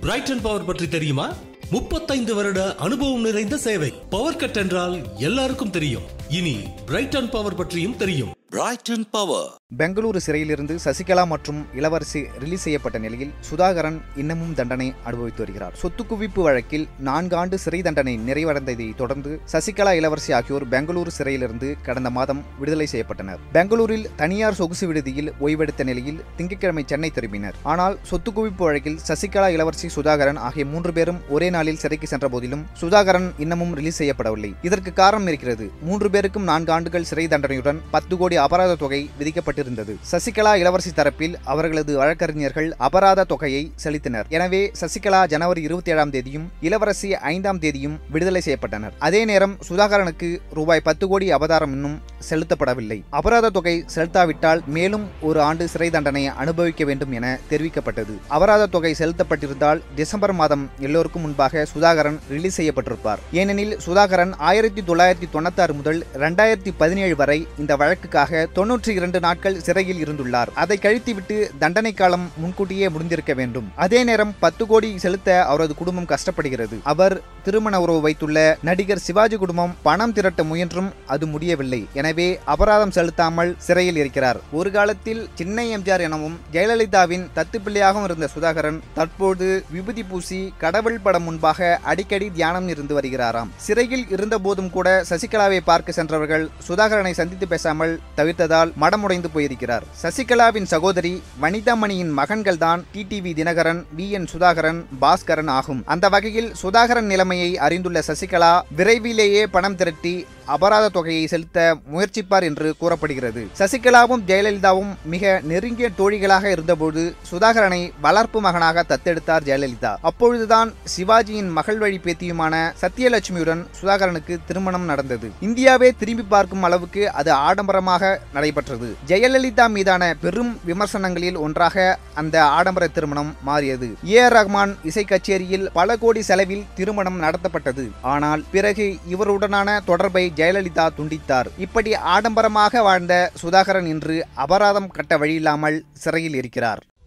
Brayton power பற்றி தெரியுமா முப்பத்தைந்து வருட அனுபவம் நிறைந்த சேவை பவர் கட் என்றால் எல்லாருக்கும் தெரியும் இனி பிரைட்டன் பவர் பற்றியும் தெரியும் Brighton Power. பெங்களூரு சிறையிலிருந்து சசிகலா மற்றும் இளவரசி ரிலீஸ் செய்யப்பட்ட நிலையில் சுதாகரன் இன்னமும் தண்டனை அனுபவித்து வருகிறார் சொத்து குவிப்பு வழக்கில் நான்கு ஆண்டு சிறை தண்டனை நிறைவடைந்ததை தொடர்ந்து சசிகலா இளவரசி ஆகியோர் பெங்களூரு சிறையிலிருந்து கடந்த மாதம் விடுதலை செய்யப்பட்டனர் பெங்களூரில் தனியார் சொகுசு விடுதியில் ஓய்வெடுத்த நிலையில் திங்கட்கிழமை சென்னை திரும்பினர் ஆனால் சொத்து குவிப்பு வழக்கில் சசிகலா இளவரசி சுதாகரன் ஆகிய மூன்று பேரும் ஒரே நாளில் சிறைக்கு சென்ற போதிலும் சுதாகரன் இன்னமும் ரிலீஸ் செய்யப்படவில்லை இதற்கு காரணம் இருக்கிறது மூன்று பேருக்கும் நான்கு ஆண்டுகள் சிறை தண்டனையுடன் பத்து கோடி அபராத தொகை விதிக்கப்பட்டிருந்தது சசிகலா இளவரசி தரப்பில் அவர்களது வழக்கறிஞர்கள் அபராத தொகையை செலுத்தினர் எனவே சசிகலா ஜனவரி இருபத்தி ஏழாம் தேதியும் இளவரசி ஐந்தாம் தேதியும் விடுதலை செய்யப்பட்டனர் அதே நேரம் சுதாகரனுக்கு ரூபாய் பத்து கோடி அபதாரம் இன்னும் செலுத்தப்படவில்லை அபராத தொகை செலுத்தாவிட்டால் மேலும் ஒரு ஆண்டு சிறை தண்டனை அனுபவிக்க வேண்டும் என தெரிவிக்கப்பட்டது அபராத தொகை செலுத்தப்பட்டிருந்தால் டிசம்பர் மாதம் எல்லோருக்கும் முன்பாக சுதாகரன் ரிலீஸ் செய்யப்பட்டிருப்பார் ஏனெனில் சுதாகரன் ஆயிரத்தி தொள்ளாயிரத்தி தொண்ணூத்தாறு முதல் இரண்டாயிரத்தி பதினேழு வரை இந்த வழக்குக்காக தொன்னூற்றி இரண்டு நாட்கள் சிறையில் இருந்துள்ளார் அதை கழித்துவிட்டு தண்டனை காலம் முன்கூட்டியே முடிந்திருக்க வேண்டும் அதே நேரம் பத்து கோடி செலுத்த அவரது குடும்பம் கஷ்டப்படுகிறது அவர் திருமண உறவு வைத்துள்ள நடிகர் சிவாஜி குடும்பம் பணம் திரட்ட முயன்றும் அது முடியவில்லை எனவே அபராதம் செலுத்தாமல் சிறையில் இருக்கிறார் ஒரு காலத்தில் சின்ன எம்ஜிஆர் எனவும் ஜெயலலிதாவின் தத்து பிள்ளையாகவும் இருந்த சுதாகரன் தற்போது விபூதி பூசி கடவுள் படம் முன்பாக அடிக்கடி தியானம் இருந்து வருகிறாராம் சிறையில் இருந்த போதும் கூட சசிகலாவை பார்க்க சென்றவர்கள் சுதாகரனை சந்தித்து பேசாமல் தவிர்த்ததால் மடமுடைந்து போயிருக்கிறார் சசிகலாவின் சகோதரி வனிதாமணியின் மகன்கள்தான் TTV Dhinakaran V N Sudhakaran Bhaskaran ஆகும் அந்த வகையில் சுதாகரன் நிலைமையை அறிந்துள்ள சசிகலா விரைவிலேயே பணம் திரட்டி அபராத தொகையை செலுத்த முயற்சிப்பார் என்று கூறப்படுகிறது சசிகலாவும் ஜெயலலிதாவும் மிக நெருங்கிய தோழிகளாக இருந்தபோது சுதாகரனை வளர்ப்பு மகனாக தத்தெடுத்தார் ஜெயலலிதா அப்பொழுதுதான் சிவாஜியின் மகள் வழி பேத்தியுமான சத்யலட்சுமியுடன் சுதாகரனுக்கு திருமணம் நடந்தது இந்தியாவே திரும்பி பார்க்கும் அளவுக்கு அது ஆடம்பரமாக நடைபெற்றது ஜெயலலிதா மீதான பெரும் விமர்சனங்களில் ஒன்றாக அந்த ஆடம்பர திருமணம் மாறியது ஏ ஆர் ரஹ்மான் இசை கச்சேரியில் பல கோடி செலவில் திருமணம் நடத்தப்பட்டது ஆனால் பிறகு இவருடனான தொடர்பை ஜெயலலிதா துண்டித்தார் இப்படி ஆடம்பரமாக வாழ்ந்த சுதாகரன் இன்று அபராதம் கட்ட வழியில்லாமல் சிறையில் இருக்கிறார்